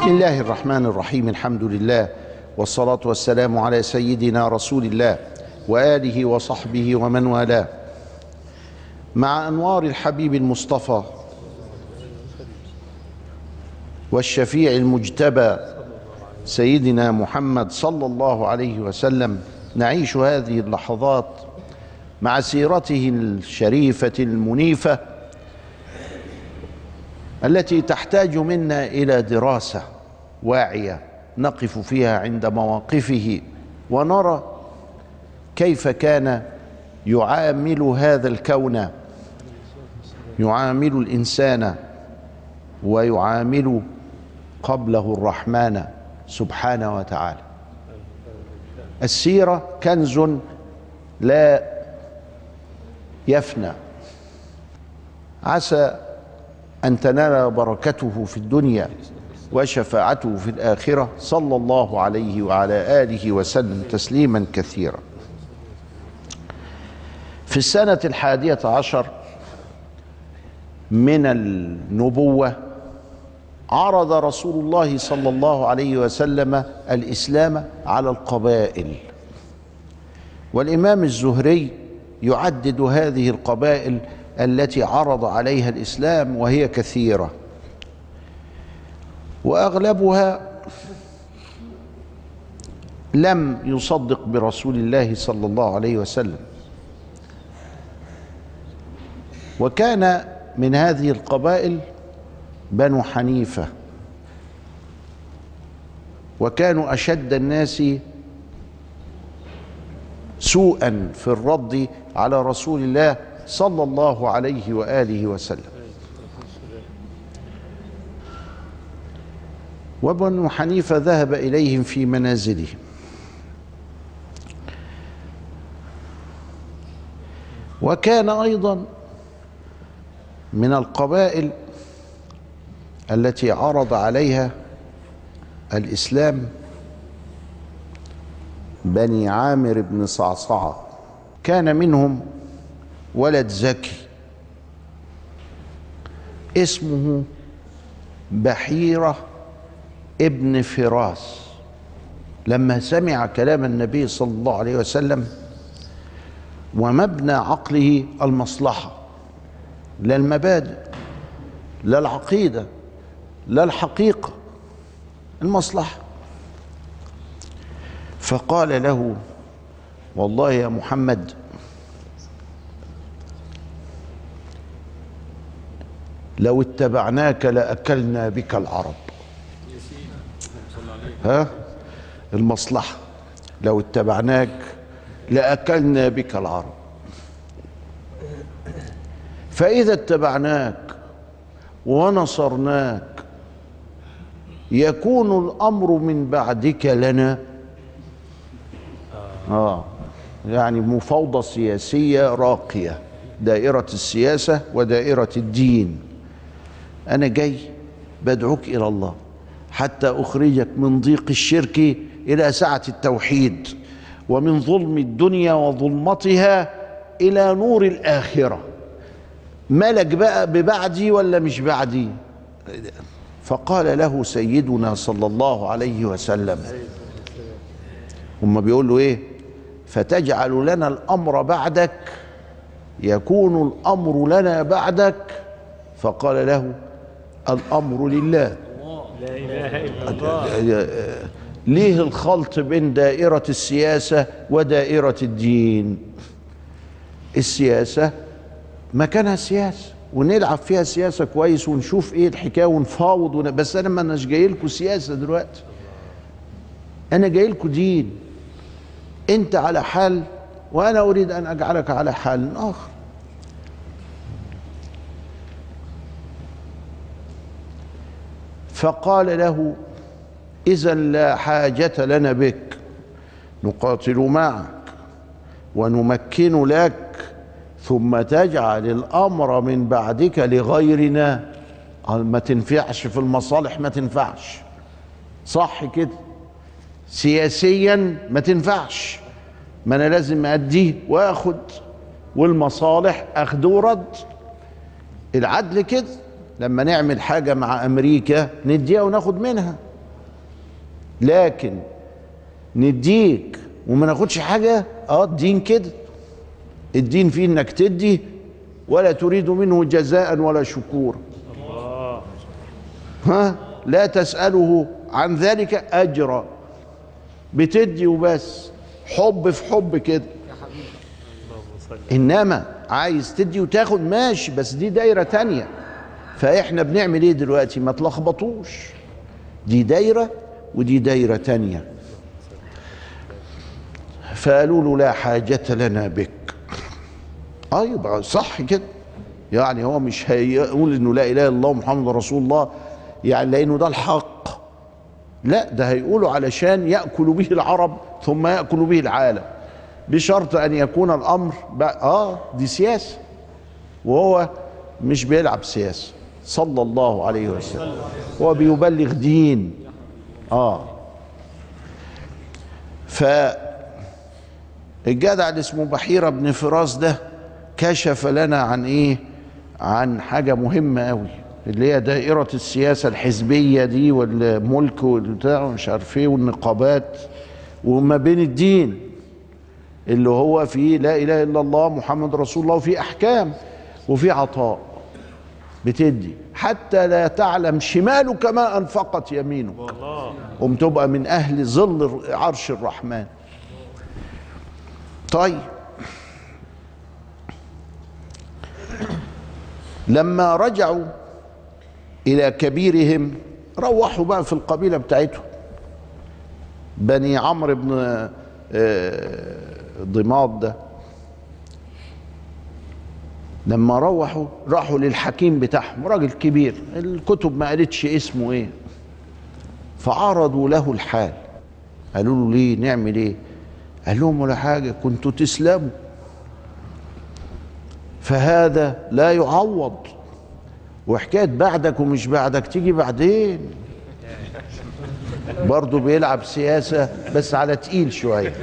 بسم الله الرحمن الرحيم الحمد لله والصلاة والسلام على سيدنا رسول الله وآله وصحبه ومن والاه مع أنوار الحبيب المصطفى والشفيع المجتبى سيدنا محمد صلى الله عليه وسلم نعيش هذه اللحظات مع سيرته الشريفة المنيفة التي تحتاج منا الى دراسه واعيه نقف فيها عند مواقفه ونرى كيف كان يعامل هذا الكون يعامل الانسان ويعامل قبله الرحمن سبحانه وتعالى السيره كنز لا يفنى عسى أن تنال بركته في الدنيا وشفاعته في الآخرة صلى الله عليه وعلى آله وسلم تسليما كثيرا في السنة الحادية عشر من النبوة عرض رسول الله صلى الله عليه وسلم الإسلام على القبائل والإمام الزهري يعدد هذه القبائل التي عرض عليها الاسلام وهي كثيره واغلبها لم يصدق برسول الله صلى الله عليه وسلم وكان من هذه القبائل بنو حنيفه وكانوا اشد الناس سوءا في الرد على رسول الله صلى الله عليه واله وسلم وابن حنيفه ذهب اليهم في منازلهم وكان ايضا من القبائل التي عرض عليها الاسلام بني عامر بن صعصعه كان منهم ولد زكي اسمه بحيرة ابن فراس لما سمع كلام النبي صلى الله عليه وسلم ومبنى عقله المصلحة لا المبادئ لا العقيدة لا الحقيقة المصلحة فقال له والله يا محمد لو اتبعناك لأكلنا بك العرب ها المصلحة لو اتبعناك لأكلنا بك العرب فإذا اتبعناك ونصرناك يكون الأمر من بعدك لنا آه يعني مفاوضة سياسية راقية دائرة السياسة ودائرة الدين أنا جاي بدعوك إلى الله حتى أخرجك من ضيق الشرك إلى سعة التوحيد ومن ظلم الدنيا وظلمتها إلى نور الآخرة ملك بقى ببعدي ولا مش بعدي فقال له سيدنا صلى الله عليه وسلم هم بيقول له ايه فتجعل لنا الامر بعدك يكون الامر لنا بعدك فقال له الامر لله لا اله الا الله ليه الخلط بين دائرة السياسة ودائرة الدين السياسة مكانها سياسة ونلعب فيها سياسة كويس ونشوف ايه الحكاية ونفاوض ون... بس انا ما اناش جاي لكم سياسة دلوقتي انا جاي لكم دين انت على حال وانا اريد ان اجعلك على حال اخر فقال له اذا لا حاجه لنا بك نقاتل معك ونمكن لك ثم تجعل الامر من بعدك لغيرنا قال ما تنفعش في المصالح ما تنفعش صح كده سياسيا ما تنفعش ما انا لازم اديه واخد والمصالح اخد ورد العدل كده لما نعمل حاجة مع أمريكا نديها وناخد منها لكن نديك وما ناخدش حاجة اه الدين كده الدين فيه انك تدي ولا تريد منه جزاء ولا شكورا ها لا تسأله عن ذلك أجرا بتدي وبس حب في حب كده إنما عايز تدي وتاخد ماشي بس دي دايرة تانية فإحنا بنعمل إيه دلوقتي ما تلخبطوش دي دايرة ودي دايرة تانية فقالوا له لا حاجة لنا بك اه يبقى صح كده يعني هو مش هيقول انه لا اله الا الله محمد رسول الله يعني لانه ده الحق لا ده هيقوله علشان ياكل به العرب ثم ياكل به العالم بشرط ان يكون الامر بقى اه دي سياسه وهو مش بيلعب سياسه صلى الله عليه وسلم هو بيبلغ دين اه ف الجدع اللي اسمه بحيره بن فراس ده كشف لنا عن ايه عن حاجه مهمه قوي اللي هي دائره السياسه الحزبيه دي والملك والبتاع ومش عارف ايه والنقابات وما بين الدين اللي هو في لا اله الا الله محمد رسول الله وفي احكام وفي عطاء بتدي حتى لا تعلم شمالك ما انفقت يمينك قم تبقى من اهل ظل عرش الرحمن طيب لما رجعوا الى كبيرهم روحوا بقى في القبيله بتاعتهم بني عمرو بن ضماد ده لما روحوا راحوا للحكيم بتاعهم راجل كبير الكتب ما قالتش اسمه ايه فعرضوا له الحال قالوا له ليه نعمل ايه قال لهم ولا حاجه كنتوا تسلموا فهذا لا يعوض وحكايه بعدك ومش بعدك تيجي بعدين برضه بيلعب سياسه بس على تقيل شويه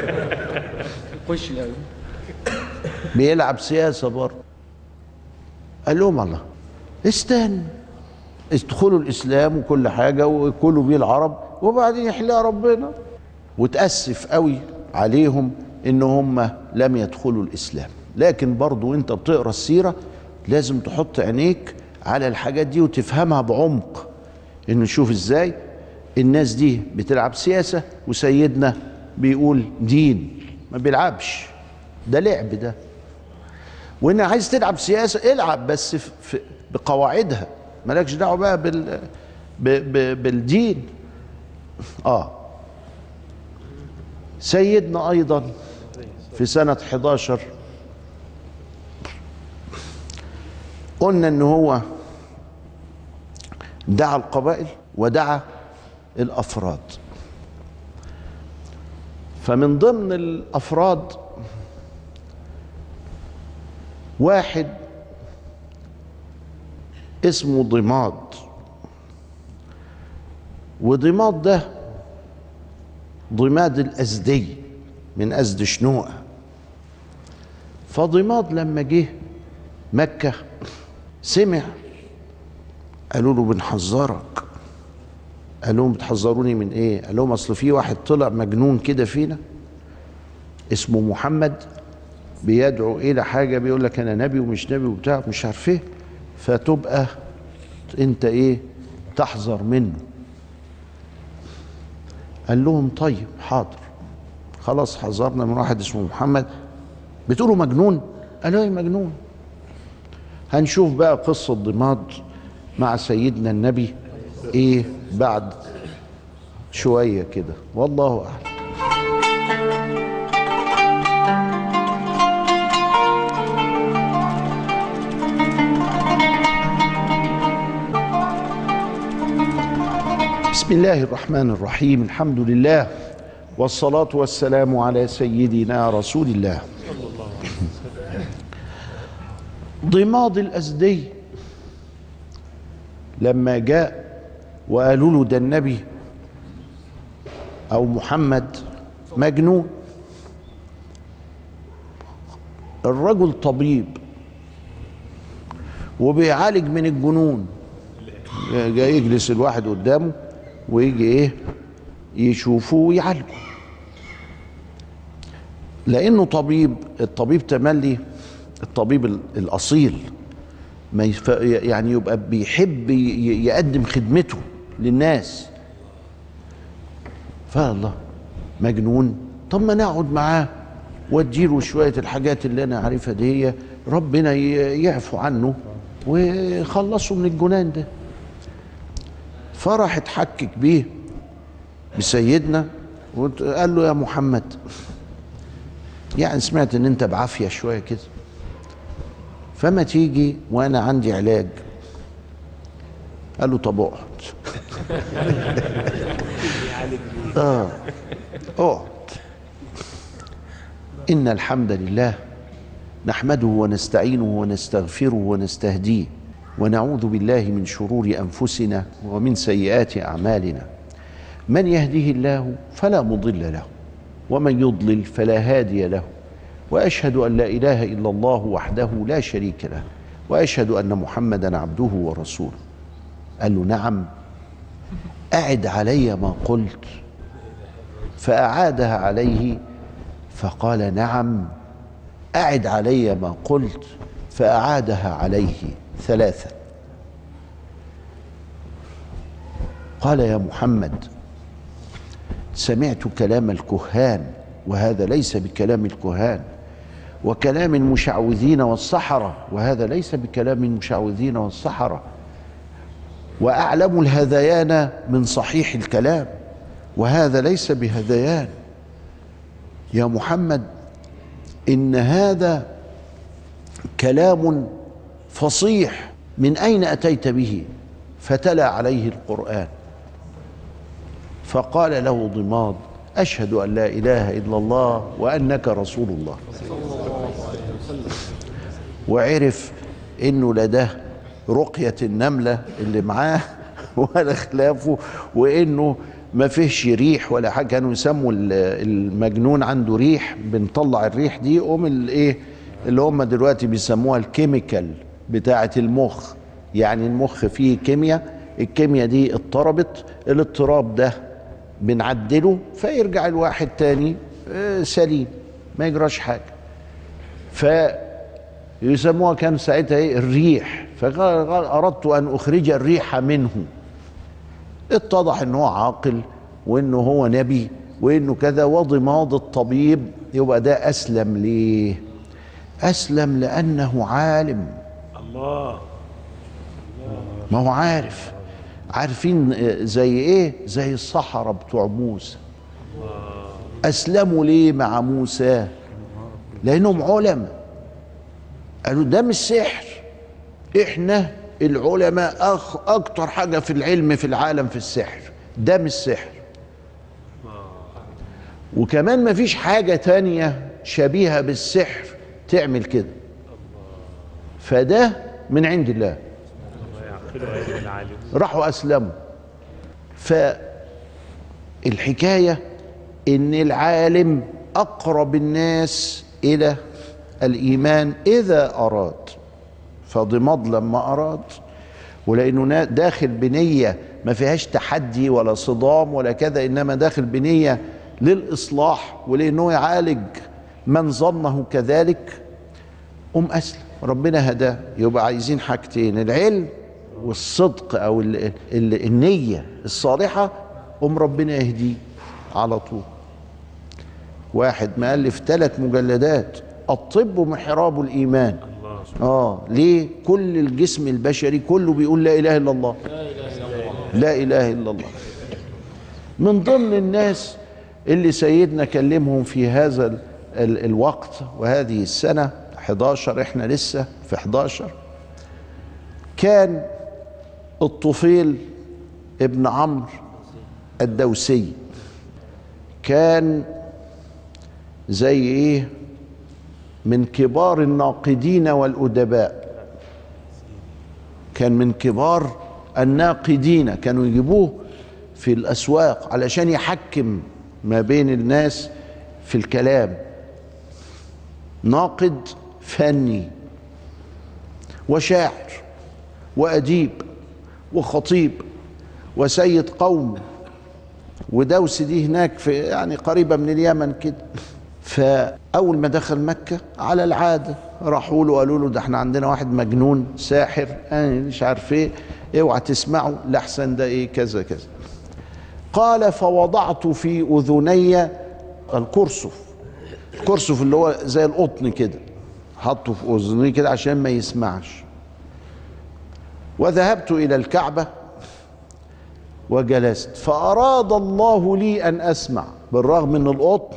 خش الاول بيلعب سياسه برضه قال لهم الله استنى ادخلوا الاسلام وكل حاجه وكلوا بيه العرب وبعدين يحلها ربنا وتاسف قوي عليهم ان هم لم يدخلوا الاسلام لكن برضو انت بتقرا السيره لازم تحط عينيك على الحاجات دي وتفهمها بعمق انه نشوف ازاي الناس دي بتلعب سياسه وسيدنا بيقول دين ما بيلعبش ده لعب ده وان عايز تلعب سياسه العب بس في في بقواعدها مالكش دعوه بقى بال ب ب بالدين اه سيدنا ايضا في سنه 11 قلنا ان هو دعا القبائل ودعا الافراد فمن ضمن الافراد واحد اسمه ضماد وضماد ده ضماد الازدي من ازد شنوءه فضماد لما جه مكه سمع قالوا له بنحذرك قال لهم بتحذروني من ايه قال لهم اصل في واحد طلع مجنون كده فينا اسمه محمد بيدعو الى حاجه بيقول لك انا نبي ومش نبي وبتاع مش عارف ايه فتبقى انت ايه تحذر منه قال لهم طيب حاضر خلاص حذرنا من واحد اسمه محمد بتقولوا مجنون قالوا ايه مجنون هنشوف بقى قصة ضماد مع سيدنا النبي ايه بعد شوية كده والله أعلم بسم الله الرحمن الرحيم الحمد لله والصلاة والسلام على سيدنا رسول الله ضماد الأزدي لما جاء وقالوا له ده النبي أو محمد مجنون الرجل طبيب وبيعالج من الجنون جاي يجلس الواحد قدامه ويجي ايه يشوفوا ويعالجوا لانه طبيب الطبيب تملي الطبيب ال- الاصيل ما يف... يعني يبقى بيحب ي- يقدم خدمته للناس فالله مجنون طب ما نقعد معاه واديله شويه الحاجات اللي انا عارفها دي هي ربنا ي- يعفو عنه ويخلصه من الجنان ده فراح اتحكك بيه بسيدنا وقال له يا محمد يعني سمعت ان انت بعافيه شويه كده فما تيجي وانا عندي علاج قال له طب اقعد اه اقعد ان الحمد لله نحمده ونستعينه ونستغفره ونستهديه ونعوذ بالله من شرور انفسنا ومن سيئات اعمالنا من يهده الله فلا مضل له ومن يضلل فلا هادي له واشهد ان لا اله الا الله وحده لا شريك له واشهد ان محمدا عبده ورسوله قال له نعم اعد علي ما قلت فاعادها عليه فقال نعم اعد علي ما قلت فاعادها عليه ثلاثا قال يا محمد سمعت كلام الكهان وهذا ليس بكلام الكهان وكلام المشعوذين والسحرة وهذا ليس بكلام المشعوذين والسحرة وأعلم الهذيان من صحيح الكلام وهذا ليس بهذيان يا محمد إن هذا كلام فصيح من أين أتيت به فتلا عليه القرآن فقال له ضماد أشهد أن لا إله إلا الله وأنك رسول الله وعرف إنه لا ده رقية النملة اللي معاه ولا خلافه وإنه ما فيهش ريح ولا حاجة كانوا يسموا ال- المجنون عنده ريح بنطلع الريح دي قوم الايه اللي هم دلوقتي بيسموها الكيميكال بتاعة المخ يعني المخ فيه كيمياء الكيمياء دي اضطربت الاضطراب ده بنعدله فيرجع الواحد تاني آه، سليم ما يجراش حاجه فيسموها كان ساعتها ايه الريح فقال قال اردت ان اخرج الريح منه اتضح ان هو عاقل وانه هو نبي وانه كذا وضماد الطبيب يبقى ده اسلم ليه اسلم لانه عالم الله ما هو عارف عارفين زي ايه زي الصحراء بتوع موسى اسلموا ليه مع موسى لانهم علماء قالوا ده مش سحر احنا العلماء أخ اكتر حاجه في العلم في العالم في السحر ده مش سحر وكمان ما فيش حاجه تانية شبيهه بالسحر تعمل كده فده من عند الله الله يعقله يا ابن العالم راحوا اسلموا فالحكايه ان العالم اقرب الناس الى الايمان اذا اراد فضماد لما اراد ولانه نا- داخل بنيه ما فيهاش تحدي ولا صدام ولا كذا انما داخل بنيه للاصلاح ولانه يعالج من ظنه كذلك قم اسلم ربنا هداه يبقى عايزين حاجتين العلم والصدق او ال ال النيه الصالحه قم ربنا يهديه على طول واحد مؤلف ثلاث مجلدات الطب محراب الايمان الله اه ليه كل الجسم البشري كله بيقول لا اله الا الله لا اله الا الله من ضمن الناس اللي سيدنا كلمهم في هذا ال ال الوقت وهذه السنه 11 احنا لسه في 11 كان الطفيل ابن عمرو الدوسي كان زي ايه من كبار الناقدين والأدباء كان من كبار الناقدين كانوا يجيبوه في الأسواق علشان يحكم ما بين الناس في الكلام ناقد فني وشاعر وأديب وخطيب وسيد قوم ودوس دي هناك في يعني قريبة من اليمن كده فأول ما دخل مكة على العادة راحوا له قالوا له ده احنا عندنا واحد مجنون ساحر أنا مش عارف ايه اوعى تسمعه لحسن ده ايه كذا كذا قال فوضعت في أذني الكرسف الكرسف اللي هو زي القطن كده حطه في أذني كده عشان ما يسمعش وذهبت إلى الكعبة وجلست فأراد الله لي أن أسمع بالرغم من القطن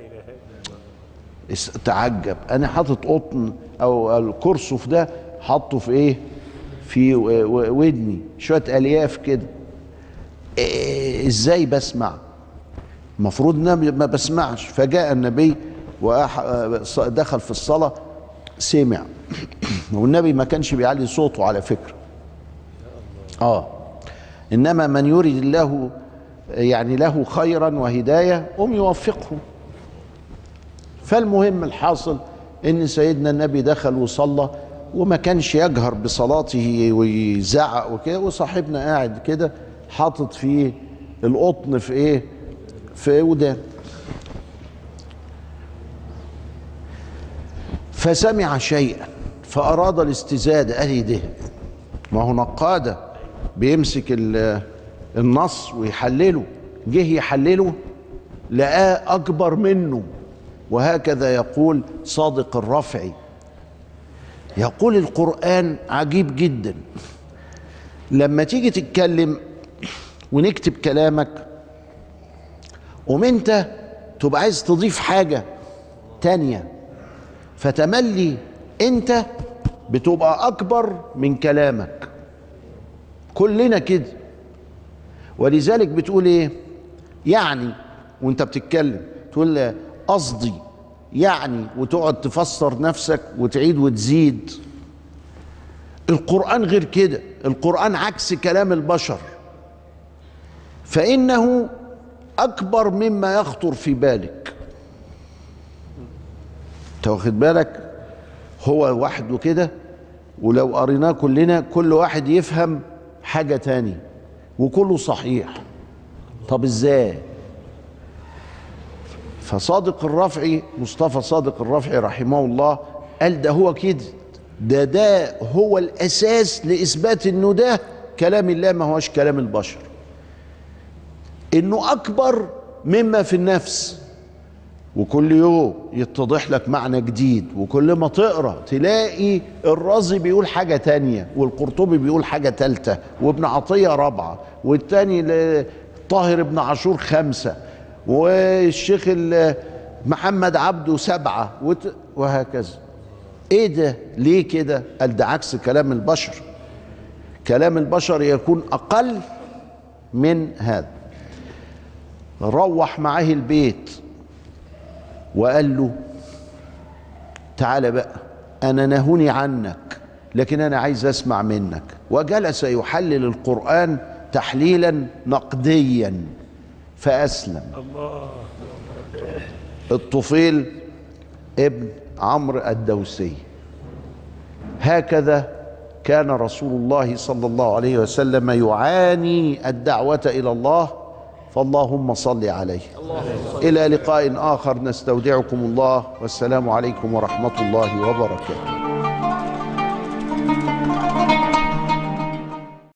اس- تعجب أنا حاطط قطن أو الكرسف ده حاطه في إيه في و- و- ودني شوية ألياف كده إيه إزاي بسمع المفروض ان انا ما بسمعش فجاء النبي ودخل في الصلاه سمع والنبي ما كانش بيعلي صوته على فكره اه انما من يريد الله يعني له خيرا وهدايه قم يوفقه فالمهم الحاصل ان سيدنا النبي دخل وصلى وما كانش يجهر بصلاته ويزعق وكده وصاحبنا قاعد كده حاطط فيه القطن في ايه في ودان فسمع شيئا فاراد الاستزاده قال إيه ده ما هو نقاده بيمسك ال- النص ويحلله جه يحلله لقاه اكبر منه وهكذا يقول صادق الرفعي يقول القران عجيب جدا لما تيجي تتكلم ونكتب كلامك قوم انت تبقى عايز تضيف حاجه تانيه فتملي انت بتبقى اكبر من كلامك كلنا كده ولذلك بتقول ايه يعني وانت بتتكلم تقول قصدي يعني وتقعد تفسر نفسك وتعيد وتزيد القرآن غير كده القرآن عكس كلام البشر فإنه أكبر مما يخطر في بالك انت واخد بالك هو وحده كده ولو قريناه كلنا كل واحد يفهم حاجة تاني وكله صحيح طب ازاي فصادق الرفعي مصطفى صادق الرفعي رحمه الله قال ده هو كده ده ده هو الاساس لاثبات انه ده كلام الله ما هوش كلام البشر انه اكبر مما في النفس وكل يوم يتضح لك معنى جديد وكل ما تقرا تلاقي الرازي بيقول حاجه تانية والقرطبي بيقول حاجه تالتة وابن عطيه رابعه والتاني ل- طاهر بن عاشور خمسه والشيخ ال- محمد عبده سبعه وت- وهكذا ايه ده ليه كده قال ده عكس كلام البشر كلام البشر يكون اقل من هذا روح معاه البيت وقال له تعالى بقى انا نهوني عنك لكن انا عايز اسمع منك وجلس يحلل القران تحليلا نقديا فاسلم الله الطفيل ابن عمرو الدوسي هكذا كان رسول الله صلى الله عليه وسلم يعاني الدعوه الى الله فاللهم صل عليه الى لقاء اخر نستودعكم الله والسلام عليكم ورحمه الله وبركاته